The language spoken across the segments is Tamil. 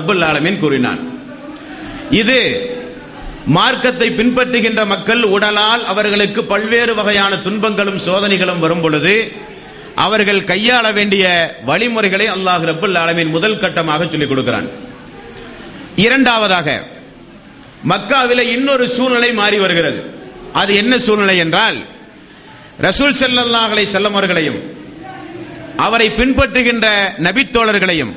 ரப்பல் ஆலமீன் கூறினான் இது மார்க்கத்தை பின்பற்றுகின்ற மக்கள் உடலால் அவர்களுக்கு பல்வேறு வகையான துன்பங்களும் சோதனைகளும் வரும் பொழுது அவர்கள் கையாள வேண்டிய வழிமுறைகளை அல்லாஹ் ரப்பல் ஆலமீன் முதல் கட்டமாக சொல்லிக் கொடுக்கிறான் இரண்டாவதாக மக்காவில இன்னொரு சூழ்நிலை மாறி வருகிறது அது என்ன சூழ்நிலை என்றால் ரசூல் ஸல்லல்லாஹு அலைஹி வஸல்லம் அவர்களையும் அவரை பின்பற்றுகின்ற நபித்தோழர்களையும்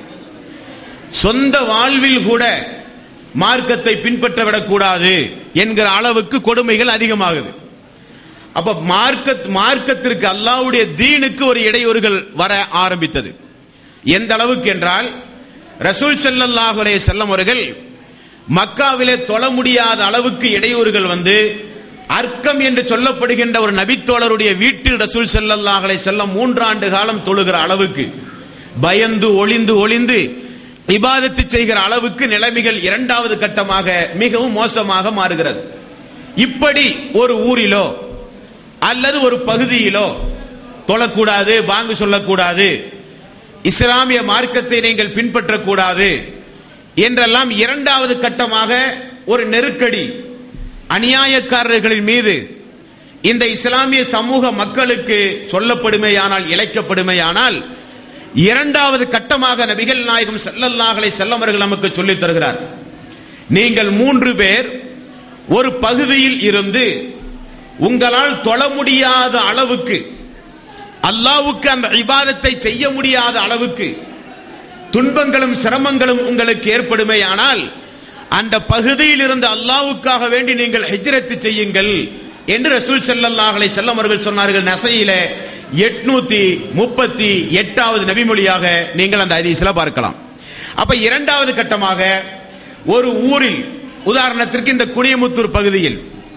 சொந்த வாழ்வில் கூட மார்க்கத்தை பின்பற்றவிடக் கூடாது என்கிற அளவுக்கு கொடுமைகள் அதிகமாகுது அப்ப மார்க்க மார்க்கத்திற்கு அல்லாஹ்வுடைய தீனுக்கு ஒரு இடையூறுகள் வர ஆரம்பித்தது எந்த அளவுக்கு என்றால் ரசூல் ஸல்லல்லாஹு அலைஹி வஸல்லம் அவர்கள் மக்காவிலே தொழ முடியாத அளவுக்கு இடையூறுகள் வந்து அர்க்கம் என்று சொல்லப்படுகின்ற ஒரு நபித்தோழருடைய வீட்டில் ரசூல் ஸல்லல்லாஹு அலைஹி வஸல்லம் மூன்றாண்டு காலம் தொழுகிற அளவுக்கு பயந்து ஒளிந்து ஒளிந்து இபாதத்து செய்கிற அளவுக்கு நிலைமைகள் இரண்டாவது கட்டமாக மிகவும் மோசமாக மாறுகிறது இப்படி ஒரு ஊரிலோ அல்லது ஒரு பகுதியிலோ தொழக்கூடாது பாங்கு சொல்லக்கூடாது இஸ்லாமிய மார்க்கத்தை நீங்கள் பின்பற்றக்கூடாது என்றெல்லாம் இரண்டாவது கட்டமாக ஒரு நெருக்கடி அநியாயக்காரர்களின் மீது இந்த இஸ்லாமிய சமூக மக்களுக்கு சொல்லப்படுமேயானால் இழைக்கப்படுமேயானால் இரண்டாவது கட்டமாக நபிகள் நாயகம் செல்லல்லாஹலை செல்லவர்கள் நமக்கு சொல்லித் தருகிறார் நீங்கள் மூன்று பேர் ஒரு பகுதியில் இருந்து உங்களால் தொழ முடியாத அளவுக்கு அல்லாவுக்கு அந்த இபாதத்தை செய்ய முடியாத அளவுக்கு துன்பங்களும் சிரமங்களும் உங்களுக்கு ஏற்படுமேயானால் அந்த பகுதியில் இருந்து அல்லாவுக்காக வேண்டி நீங்கள் ஹிஜ்ரத்து செய்யுங்கள் என்று ரசூல் ஸல்லல்லாஹு அலைஹி வஸல்லம் அவர்கள் சொன்னார்கள் நசையில எட்நூத்தி முப்பத்தி எட்டாவது நபிமொழியாக நீங்கள் அந்த ஹதீஸ்ல பார்க்கலாம் அப்ப இரண்டாவது கட்டமாக ஒரு ஊரில் உதாரணத்திற்கு இந்த குனியமுத்தூர் பகுதியில்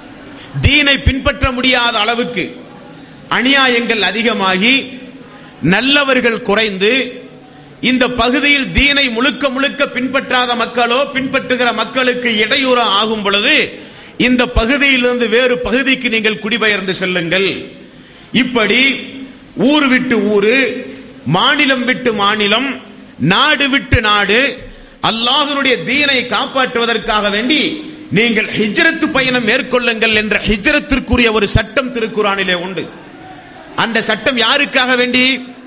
தீனை பின்பற்ற முடியாத அளவுக்கு அநியாயங்கள் அதிகமாகி நல்லவர்கள் குறைந்து இந்த பகுதியில் தீனை முழுக்க முழுக்க பின்பற்றாத மக்களோ பின்பற்றுகிற மக்களுக்கு இடையூறு ஆகும் பொழுது இந்த பகுதியிலிருந்து வேறு பகுதிக்கு நீங்கள் குடிபெயர்ந்து செல்லுங்கள் இப்படி ஊர் விட்டு ஊரு மாநிலம் விட்டு மாநிலம் நாடு விட்டு நாடு அல்லாஹ்வுடைய தீனை காப்பாற்றுவதற்காக வேண்டி நீங்கள் ஹிஜ்ரத்து பயணம் மேற்கொள்ளுங்கள் என்ற ஹிஜ்ரத்திற்குரிய ஒரு சட்டம் திருக்குறானிலே உண்டு அந்த சட்டம் யாருக்காக வேண்டி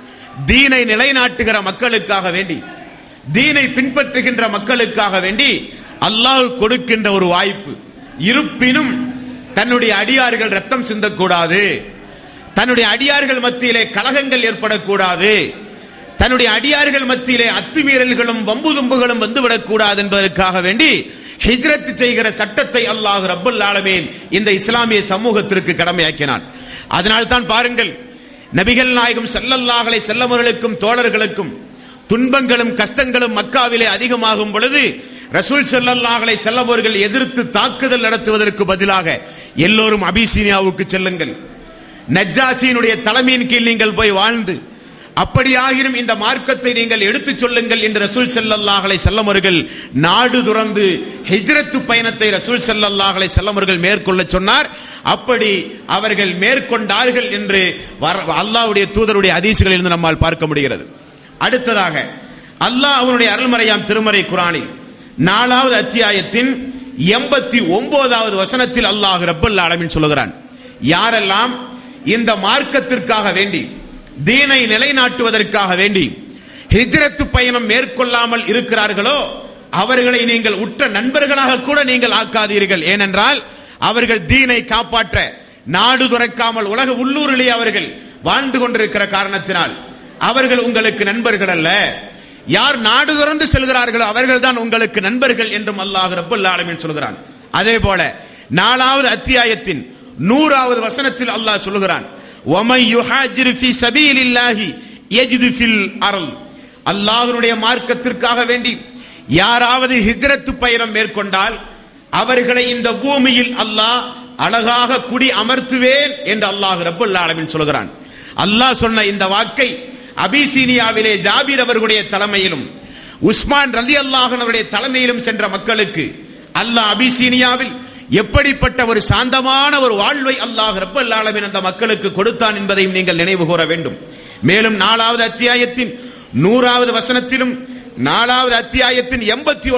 தீனை நிலைநாட்டுகிற மக்களுக்காக வேண்டி தீனை பின்பற்றுகின்ற மக்களுக்காக வேண்டி அல்லாஹ் கொடுக்கின்ற ஒரு வாய்ப்பு இருப்பினும் தன்னுடைய அடியார்கள் ரத்தம் சிந்தக்கூடாது தன்னுடைய அடியார்கள் மத்தியிலே கலகங்கள் ஏற்படக்கூடாது தன்னுடைய அடியார்கள் மத்தியிலே அத்துமீறல்களும் வம்பு தும்புகளும் வந்துவிடக்கூடாது என்பதற்காக வேண்டி ஹிஜ்ரத் செய்கிற சட்டத்தை அல்லாஹ் ரப்பல் ஆலமீன் இந்த இஸ்லாமிய சமூகத்திற்கு கடமையாக்கினான் அதனால் தான் பாருங்கள் நபிகள் நாயகம் செல்லல்லாஹலை செல்லவர்களுக்கும் தோழர்களுக்கும் துன்பங்களும் கஷ்டங்களும் மக்காவிலே அதிகமாகும் பொழுது ரசூல் செல்லல்லாஹலை செல்லவர்கள் எதிர்த்து தாக்குதல் நடத்துவதற்கு பதிலாக எல்லோரும் அபிசீனியாவுக்கு செல்லுங்கள் நஜ்ஜாசியினுடைய தலைமையின் கீழ் நீங்கள் போய் வாழ்ந்து அப்படியாகினும் இந்த மார்க்கத்தை நீங்கள் எடுத்துச் சொல்லுங்கள் என்று ரசூல் செல்லல்லாஹலை செல்லமர்கள் நாடு துறந்து ஹிஜ்ரத்து பயணத்தை ரசூல் செல்லல்லாஹலை செல்லமர்கள் மேற்கொள்ள சொன்னார் அப்படி அவர்கள் மேற்கொண்டார்கள் என்று அல்லாஹ்வுடைய தூதருடைய அதிசயங்களில் இருந்து நம்மால் பார்க்க முடிகிறது அடுத்ததாக அல்லாஹ் அவனுடைய அருள்மறையாம் திருமறை குரானில் நாலாவது அத்தியாயத்தின் எண்பத்தி ஒன்பதாவது வசனத்தில் அல்லாஹ் ரப்பல் ஆலமின் சொல்லுகிறான் யாரெல்லாம் இந்த மார்க்கத்திற்காக வேண்டி தீனை நிலைநாட்டுவதற்காக வேண்டி ஹிஜ்ரத்து பயணம் மேற்கொள்ளாமல் இருக்கிறார்களோ அவர்களை நீங்கள் உற்ற நண்பர்களாக கூட நீங்கள் ஆக்காதீர்கள் ஏனென்றால் அவர்கள் தீனை காப்பாற்ற நாடு துறக்காமல் உலக உள்ளூரிலே அவர்கள் வாழ்ந்து கொண்டிருக்கிற காரணத்தினால் அவர்கள் உங்களுக்கு நண்பர்கள் அல்ல யார் நாடு துறந்து செல்கிறார்களோ அவர்கள் தான் உங்களுக்கு நண்பர்கள் என்றும் அல்லாஹ் ரப்பல் ஆலமீன் சொல்கிறான் அதே போல நாலாவது அத்தியாயத்தின் நூறாவது வசனத்தில் அல்லாஹ் சொல்லுகிறான் ஒமை யுஹாஜிரு ஃபி சபீலில்லாஹி யஜிது ஃபில் அருள் அல்லாஹ்வுடைய மார்க்கத்திற்காக வேண்டி யாராவது ஹிஜ்ரத்து பயணம் மேற்கொண்டால் அவர்களை இந்த பூமியில் அல்லாஹ் அழகாக குடி அமர்த்துவேன் என்று அல்லாஹ் ரப்பல் ஆலமீன் சொல்கிறான் அல்லாஹ் சொன்ன இந்த வாக்கை அபிசீனியாவிலே ஜாபீர் அவர்களுடைய தலைமையிலும் உஸ்மான் ரலி அல்லாஹனுடைய தலைமையிலும் சென்ற மக்களுக்கு அல்லாஹ் அபிசீனியாவில் எப்படிப்பட்ட ஒரு சாந்தமான ஒரு வாழ்வை அல்லாஹ் ரப்பல் ஆலமீன் அந்த மக்களுக்கு கொடுத்தான் என்பதையும் நீங்கள் நினைவு கூற வேண்டும் மேலும் நாலாவது அத்தியாயத்தின் நூறாவது வசனத்திலும் நாலாவது அத்தியாயத்தின் எண்பத்தி